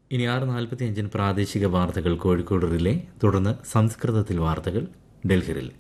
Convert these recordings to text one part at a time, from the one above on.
ഇനി ആറ് നാൽപ്പത്തി അഞ്ചിന് പ്രാദേശിക വാർത്തകൾ കോഴിക്കോട് റിലേ തുടർന്ന് സംസ്കൃതത്തിൽ വാർത്തകൾ ഡൽഹി റിലേ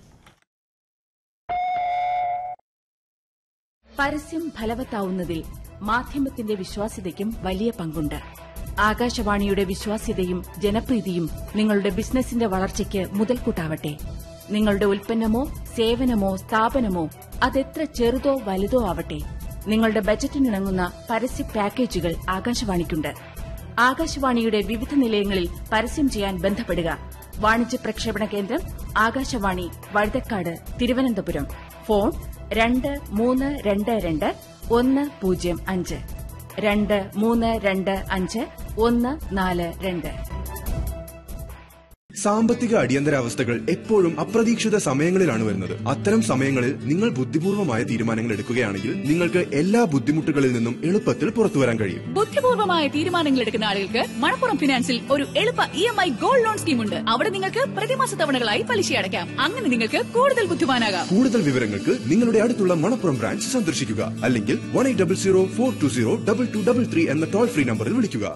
പരസ്യം ഫലവത്താവുന്നതിൽ മാധ്യമത്തിന്റെ വിശ്വാസ്യതയ്ക്കും വലിയ പങ്കുണ്ട് ആകാശവാണിയുടെ വിശ്വാസ്യതയും ജനപ്രീതിയും നിങ്ങളുടെ ബിസിനസിന്റെ വളർച്ചയ്ക്ക് മുതൽക്കൂട്ടാവട്ടെ നിങ്ങളുടെ ഉൽപ്പന്നമോ സേവനമോ സ്ഥാപനമോ അതെത്ര ചെറുതോ വലുതോ ആവട്ടെ നിങ്ങളുടെ ബജറ്റിനിണങ്ങുന്ന പരസ്യ പാക്കേജുകൾ ആകാശവാണിക്കുണ്ട് ആകാശവാണിയുടെ വിവിധ നിലയങ്ങളിൽ പരസ്യം ചെയ്യാൻ ബന്ധപ്പെടുക വാണിജ്യ പ്രക്ഷേപണ കേന്ദ്രം ആകാശവാണി വഴുതക്കാട് തിരുവനന്തപുരം ഫോൺ രണ്ട് മൂന്ന് രണ്ട് രണ്ട് ഒന്ന് പൂജ്യം അഞ്ച് രണ്ട് മൂന്ന് രണ്ട് അഞ്ച് ഒന്ന് നാല് രണ്ട് സാമ്പത്തിക അടിയന്തരാവസ്ഥകൾ എപ്പോഴും അപ്രതീക്ഷിത സമയങ്ങളിലാണ് വരുന്നത് അത്തരം സമയങ്ങളിൽ നിങ്ങൾ ബുദ്ധിപൂർവമായ തീരുമാനങ്ങൾ എടുക്കുകയാണെങ്കിൽ നിങ്ങൾക്ക് എല്ലാ ബുദ്ധിമുട്ടുകളിൽ നിന്നും എളുപ്പത്തിൽ പുറത്തു വരാൻ കഴിയും ബുദ്ധിപൂർവമായ തീരുമാനങ്ങൾ എടുക്കുന്ന ആളുകൾക്ക് മണപ്പുറം ഫിനാൻസിൽ ഒരു എളുപ്പ E M I gold loan scheme ഉണ്ട് അവിടെ നിങ്ങൾക്ക് പ്രതിമാസ തവണകളായി പലിശ അടയ്ക്കാം അങ്ങനെ നിങ്ങൾക്ക് കൂടുതൽ ബുദ്ധിമാനാകാം കൂടുതൽ വിവരങ്ങൾക്ക് നിങ്ങളുടെ അടുത്തുള്ള മണപ്പുറം ബ്രാഞ്ച് സന്ദർശിക്കുക അല്ലെങ്കിൽ one eight double zero four two zero double two double three എന്ന ടോൾ ഫ്രീ നമ്പറിൽ വിളിക്കുക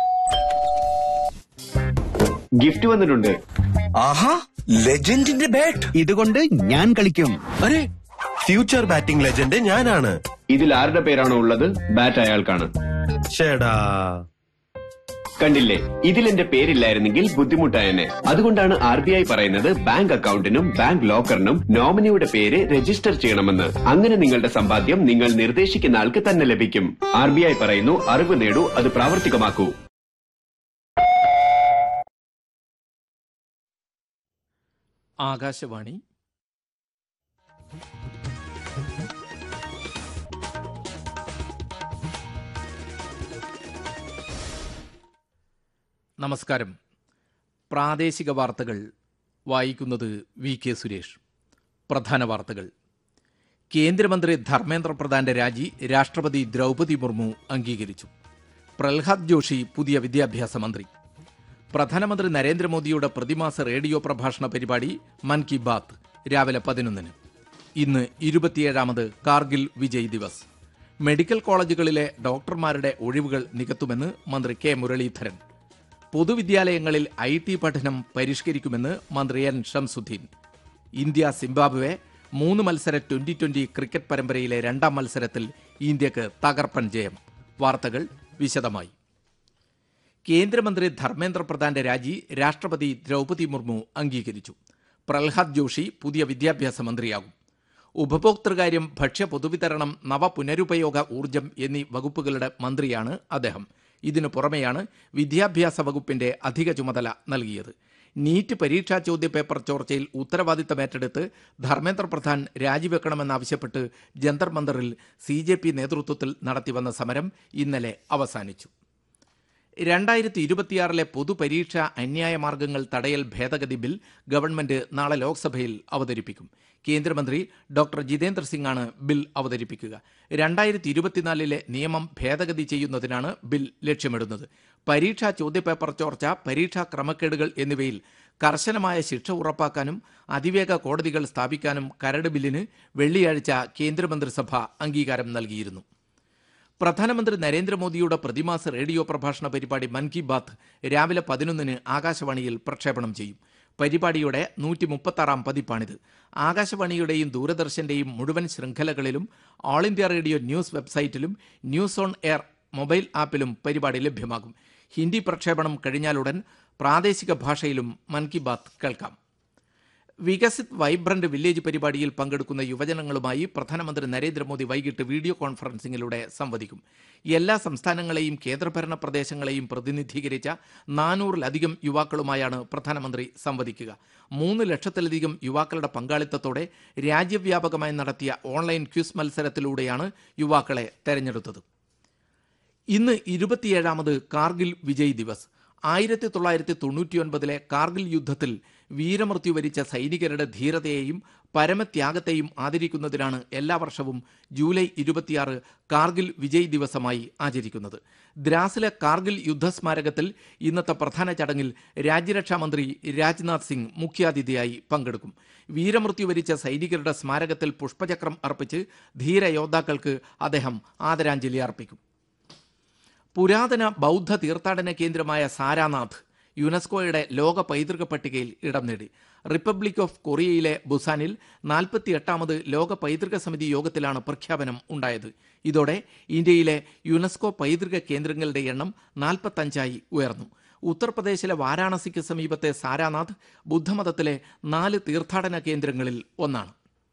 ഗിഫ്റ്റ് വന്നിട്ടുണ്ട് ആഹാ ലെജൻഡിന്റെ ബാറ്റ് ഇതുകൊണ്ട് ഞാൻ കളിക്കും അരെ ഫ്യൂച്ചർ ബാറ്റിംഗ് ലെജൻഡ് ഞാനാണ് ഇതിൽ ആരുടെ പേരാണോ ഉള്ളത് ബാറ്റ് അയാൾക്കാണ് ഷേടാ കണ്ടില്ലേ ഇതിൽ എന്റെ പേരില്ലായിരുന്നെങ്കിൽ ബുദ്ധിമുട്ടായെന്നെ അതുകൊണ്ടാണ് ആർ ബി ഐ പറയുന്നത് ബാങ്ക് അക്കൗണ്ടിനും ബാങ്ക് ലോക്കറിനും നോമിനിയുടെ പേര് രജിസ്റ്റർ ചെയ്യണമെന്ന് അങ്ങനെ നിങ്ങളുടെ സമ്പാദ്യം നിങ്ങൾ നിർദ്ദേശിക്കുന്ന ആൾക്ക് തന്നെ ലഭിക്കും ആർ ബി ഐ പറയുന്നു അറിവ് നേടൂ അത് പ്രാവർത്തികമാക്കൂ ആകാശവാണി നമസ്കാരം പ്രാദേശിക വാർത്തകൾ വായിക്കുന്നത് വി കെ സുരേഷ് പ്രധാന വാർത്തകൾ കേന്ദ്രമന്ത്രി ധർമ്മേന്ദ്ര പ്രധാന്റെ രാജി രാഷ്ട്രപതി ദ്രൗപതി മുർമു അംഗീകരിച്ചു പ്രഹ്ലാദ് ജോഷി പുതിയ വിദ്യാഭ്യാസ മന്ത്രി പ്രധാനമന്ത്രി നരേന്ദ്രമോദിയുടെ പ്രതിമാസ റേഡിയോ പ്രഭാഷണ പരിപാടി മൻ കി ബാത്ത് രാവിലെ പതിനൊന്നിന് ഇന്ന് ഇരുപത്തിയേഴാമത് കാർഗിൽ വിജയ് ദിവസ് മെഡിക്കൽ കോളേജുകളിലെ ഡോക്ടർമാരുടെ ഒഴിവുകൾ നികത്തുമെന്ന് മന്ത്രി കെ മുരളീധരൻ പൊതുവിദ്യാലയങ്ങളിൽ ഐ ടി പഠനം പരിഷ്കരിക്കുമെന്ന് മന്ത്രി എൻ ഷംസുദ്ദീൻ ഇന്ത്യ സിംബാബ്വെ മൂന്ന് മത്സര ട്വന്റി ട്വന്റി ക്രിക്കറ്റ് പരമ്പരയിലെ രണ്ടാം മത്സരത്തിൽ ഇന്ത്യക്ക് തകർപ്പൻ ജയം വാർത്തകൾ വിശദമായി കേന്ദ്രമന്ത്രി ധർമ്മേന്ദ്ര പ്രധാന്റെ രാജി രാഷ്ട്രപതി ദ്രൗപതി മുർമു അംഗീകരിച്ചു പ്രഹ്ലാദ് ജോഷി പുതിയ വിദ്യാഭ്യാസ മന്ത്രിയാകും ഉപഭോക്തൃകാര്യം ഭക്ഷ്യ പൊതുവിതരണം നവ പുനരുപയോഗ ഊർജം എന്നീ വകുപ്പുകളുടെ മന്ത്രിയാണ് അദ്ദേഹം ഇതിനു പുറമെയാണ് വിദ്യാഭ്യാസ വകുപ്പിന്റെ അധിക ചുമതല നൽകിയത് നീറ്റ് പരീക്ഷാ ചോദ്യപേപ്പർ ചോർച്ചയിൽ ഉത്തരവാദിത്തമേറ്റെടുത്ത് ധർമ്മേന്ദ്ര പ്രധാൻ രാജിവെക്കണമെന്നാവശ്യപ്പെട്ട് ജന്തർ മന്ദറിൽ സി ജെ പി നേതൃത്വത്തിൽ നടത്തിവന്ന സമരം ഇന്നലെ അവസാനിച്ചു രണ്ടായിരത്തി ഇരുപത്തിയാറിലെ പൊതുപരീക്ഷ അന്യായ മാർഗങ്ങൾ തടയൽ ഭേദഗതി ബിൽ ഗവൺമെന്റ് നാളെ ലോക്സഭയിൽ അവതരിപ്പിക്കും കേന്ദ്രമന്ത്രി ഡോക്ടർ ജിതേന്ദ്ര സിംഗാണ് ബിൽ അവതരിപ്പിക്കുക രണ്ടായിരത്തി ഇരുപത്തിനാലിലെ നിയമം ഭേദഗതി ചെയ്യുന്നതിനാണ് ബിൽ ലക്ഷ്യമിടുന്നത് പരീക്ഷാ ചോദ്യപേപ്പർ ചോർച്ച പരീക്ഷാ ക്രമക്കേടുകൾ എന്നിവയിൽ കർശനമായ ശിക്ഷ ഉറപ്പാക്കാനും അതിവേഗ കോടതികൾ സ്ഥാപിക്കാനും കരട് ബില്ലിന് വെള്ളിയാഴ്ച കേന്ദ്രമന്ത്രിസഭ അംഗീകാരം നൽകിയിരുന്നു പ്രധാനമന്ത്രി നരേന്ദ്രമോദിയുടെ പ്രതിമാസ റേഡിയോ പ്രഭാഷണ പരിപാടി മൻ കി ബാത്ത് രാവിലെ പതിനൊന്നിന് ആകാശവാണിയിൽ പ്രക്ഷേപണം ചെയ്യും പരിപാടിയുടെ നൂറ്റി മുപ്പത്താറാം പതിപ്പാണിത് ആകാശവാണിയുടെയും ദൂരദർശന്റെയും മുഴുവൻ ശൃംഖലകളിലും ഓൾ ഇന്ത്യ റേഡിയോ ന്യൂസ് വെബ്സൈറ്റിലും ന്യൂസ് ഓൺ എയർ മൊബൈൽ ആപ്പിലും പരിപാടി ലഭ്യമാകും ഹിന്ദി പ്രക്ഷേപണം കഴിഞ്ഞാലുടൻ പ്രാദേശിക ഭാഷയിലും മൻ കി ബാത്ത് കേൾക്കാം വികസിത് വൈബ്രന്റ് വില്ലേജ് പരിപാടിയിൽ പങ്കെടുക്കുന്ന യുവജനങ്ങളുമായി പ്രധാനമന്ത്രി നരേന്ദ്രമോദി വൈകിട്ട് വീഡിയോ കോൺഫറൻസിംഗിലൂടെ സംവദിക്കും എല്ലാ സംസ്ഥാനങ്ങളെയും കേന്ദ്രഭരണ പ്രദേശങ്ങളെയും പ്രതിനിധീകരിച്ച നാനൂറിലധികം യുവാക്കളുമായാണ് പ്രധാനമന്ത്രി സംവദിക്കുക മൂന്ന് ലക്ഷത്തിലധികം യുവാക്കളുടെ പങ്കാളിത്തത്തോടെ രാജ്യവ്യാപകമായി നടത്തിയ ഓൺലൈൻ ക്വിസ് മത്സരത്തിലൂടെയാണ് യുവാക്കളെ തെരഞ്ഞെടുത്തത് ഇന്ന് ഇരുപത്തിയേഴാമത് കാർഗിൽ വിജയ് ദിവസ് ആയിരത്തി തൊള്ളായിരത്തി തൊണ്ണൂറ്റിയൊൻപതിലെ കാർഗിൽ യുദ്ധത്തിൽ വീരമൃത്യു വരിച്ച സൈനികരുടെ ധീരതയെയും പരമത്യാഗത്തെയും ആദരിക്കുന്നതിനാണ് എല്ലാ വർഷവും ജൂലൈ ഇരുപത്തിയാറ് കാർഗിൽ വിജയ് ദിവസമായി ആചരിക്കുന്നത് ദ്രാസിലെ കാർഗിൽ യുദ്ധസ്മാരകത്തിൽ ഇന്നത്തെ പ്രധാന ചടങ്ങിൽ രാജ്യരക്ഷാമന്ത്രി രാജ്നാഥ് സിംഗ് മുഖ്യാതിഥിയായി പങ്കെടുക്കും വീരമൃത്യു വരിച്ച സൈനികരുടെ സ്മാരകത്തിൽ പുഷ്പചക്രം അർപ്പിച്ച് ധീരയോദ്ധാക്കൾക്ക് അദ്ദേഹം ആദരാഞ്ജലി അർപ്പിക്കും പുരാതന ബൗദ്ധ തീർത്ഥാടന കേന്ദ്രമായ സാരാനാഥ് യുനെസ്കോയുടെ ലോക പൈതൃക പട്ടികയിൽ ഇടം നേടി റിപ്പബ്ലിക് ഓഫ് കൊറിയയിലെ ബുസാനിൽ നാൽപ്പത്തിയെട്ടാമത് ലോക പൈതൃക സമിതി യോഗത്തിലാണ് പ്രഖ്യാപനം ഉണ്ടായത് ഇതോടെ ഇന്ത്യയിലെ യുനെസ്കോ പൈതൃക കേന്ദ്രങ്ങളുടെ എണ്ണം നാൽപ്പത്തഞ്ചായി ഉയർന്നു ഉത്തർപ്രദേശിലെ വാരാണസിക്ക് സമീപത്തെ സാരാനാഥ് ബുദ്ധമതത്തിലെ നാല് തീർത്ഥാടന കേന്ദ്രങ്ങളിൽ ഒന്നാണ്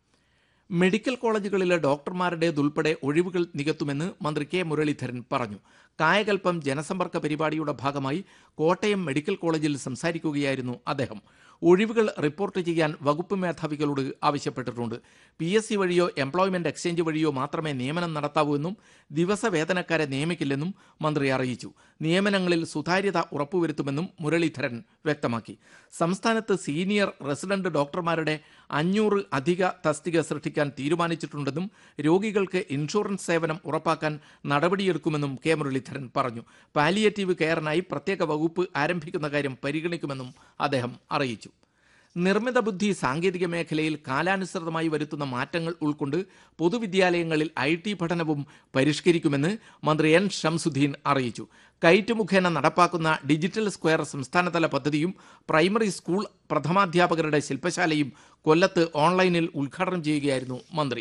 മെഡിക്കൽ കോളേജുകളിലെ ഡോക്ടർമാരുടേതുൾപ്പെടെ ഒഴിവുകൾ നികത്തുമെന്ന് മന്ത്രി കെ മുരളീധരൻ പറഞ്ഞു കായകൽപ്പം ജനസമ്പർക്ക പരിപാടിയുടെ ഭാഗമായി കോട്ടയം മെഡിക്കൽ കോളേജിൽ സംസാരിക്കുകയായിരുന്നു അദ്ദേഹം ഒഴിവുകൾ റിപ്പോർട്ട് ചെയ്യാൻ വകുപ്പ് മേധാവികളോട് ആവശ്യപ്പെട്ടിട്ടുണ്ട് പി എസ് സി വഴിയോ എംപ്ലോയ്മെന്റ് എക്സ്ചേഞ്ച് വഴിയോ മാത്രമേ നിയമനം നടത്താവൂ എന്നും ദിവസവേതനക്കാരെ നിയമിക്കില്ലെന്നും മന്ത്രി അറിയിച്ചു നിയമനങ്ങളിൽ സുതാര്യത ഉറപ്പുവരുത്തുമെന്നും മുരളീധരൻ വ്യക്തമാക്കി സംസ്ഥാനത്ത് സീനിയർ റെസിഡന്റ് ഡോക്ടർമാരുടെ അഞ്ഞൂറ് അധിക തസ്തിക സൃഷ്ടിക്കാൻ തീരുമാനിച്ചിട്ടുണ്ടെന്നും രോഗികൾക്ക് ഇൻഷുറൻസ് സേവനം ഉറപ്പാക്കാൻ നടപടിയെടുക്കുമെന്നും കെ മുരളീധരൻ പറഞ്ഞു പാലിയേറ്റീവ് കെയറിനായി പ്രത്യേക വകുപ്പ് ആരംഭിക്കുന്ന കാര്യം പരിഗണിക്കുമെന്നും അദ്ദേഹം അറിയിച്ചു നിർമ്മിത ബുദ്ധി സാങ്കേതിക മേഖലയിൽ കാലാനുസൃതമായി വരുത്തുന്ന മാറ്റങ്ങൾ ഉൾക്കൊണ്ട് പൊതുവിദ്യാലയങ്ങളിൽ ഐ ടി പഠനവും പരിഷ്കരിക്കുമെന്ന് മന്ത്രി എൻ ഷംസുദ്ദീൻ അറിയിച്ചു കൈറ്റ് മുഖേന നടപ്പാക്കുന്ന ഡിജിറ്റൽ സ്ക്വയർ സംസ്ഥാനതല പദ്ധതിയും പ്രൈമറി സ്കൂൾ പ്രഥമാധ്യാപകരുടെ ശില്പശാലയും കൊല്ലത്ത് ഓൺലൈനിൽ ഉദ്ഘാടനം ചെയ്യുകയായിരുന്നു മന്ത്രി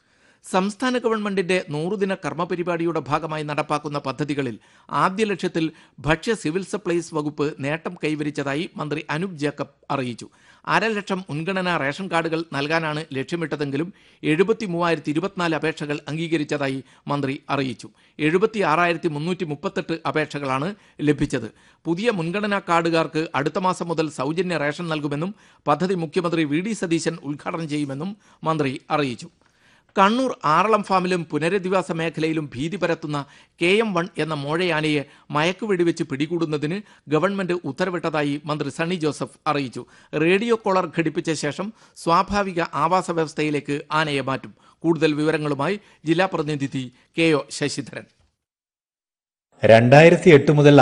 സംസ്ഥാന ഗവൺമെന്റിന്റെ നൂറുദിന കർമ്മപരിപാടിയുടെ ഭാഗമായി നടപ്പാക്കുന്ന പദ്ധതികളിൽ ആദ്യ ലക്ഷ്യത്തിൽ ഭക്ഷ്യ സിവിൽ സപ്ലൈസ് വകുപ്പ് നേട്ടം കൈവരിച്ചതായി മന്ത്രി അനൂപ് ജേക്കബ് അറിയിച്ചു അര ലക്ഷം മുൻഗണനാ റേഷൻ കാർഡുകൾ നൽകാനാണ് ലക്ഷ്യമിട്ടതെങ്കിലും എഴുപത്തി മൂവായിരത്തി ഇരുപത്തിനാല് അപേക്ഷകൾ അംഗീകരിച്ചതായി മന്ത്രി അറിയിച്ചു എഴുപത്തി ആറായിരത്തി മുന്നൂറ്റി മുപ്പത്തെട്ട് അപേക്ഷകളാണ് ലഭിച്ചത് പുതിയ മുൻഗണനാ കാർഡുകാർക്ക് അടുത്ത മാസം മുതൽ സൗജന്യ റേഷൻ നൽകുമെന്നും പദ്ധതി മുഖ്യമന്ത്രി വി ഡി സതീശൻ ഉദ്ഘാടനം ചെയ്യുമെന്നും മന്ത്രി അറിയിച്ചു കണ്ണൂർ ആറളം ഫാമിലും പുനരധിവാസ മേഖലയിലും ഭീതി പരത്തുന്ന കെ എം വൺ എന്ന മോഴയാനയെ മയക്കുവെടിവെച്ച് പിടികൂടുന്നതിന് ഗവൺമെന്റ് ഉത്തരവിട്ടതായി മന്ത്രി സണ്ണി ജോസഫ് അറിയിച്ചു റേഡിയോ കോളർ ഘടിപ്പിച്ച ശേഷം സ്വാഭാവിക ആവാസ വ്യവസ്ഥയിലേക്ക് ആനയെ മാറ്റും കൂടുതൽ വിവരങ്ങളുമായി ജില്ലാ പ്രതിനിധി കെ ഒ ശശിധരൻ രണ്ടായിരത്തി എട്ട് മുതൽ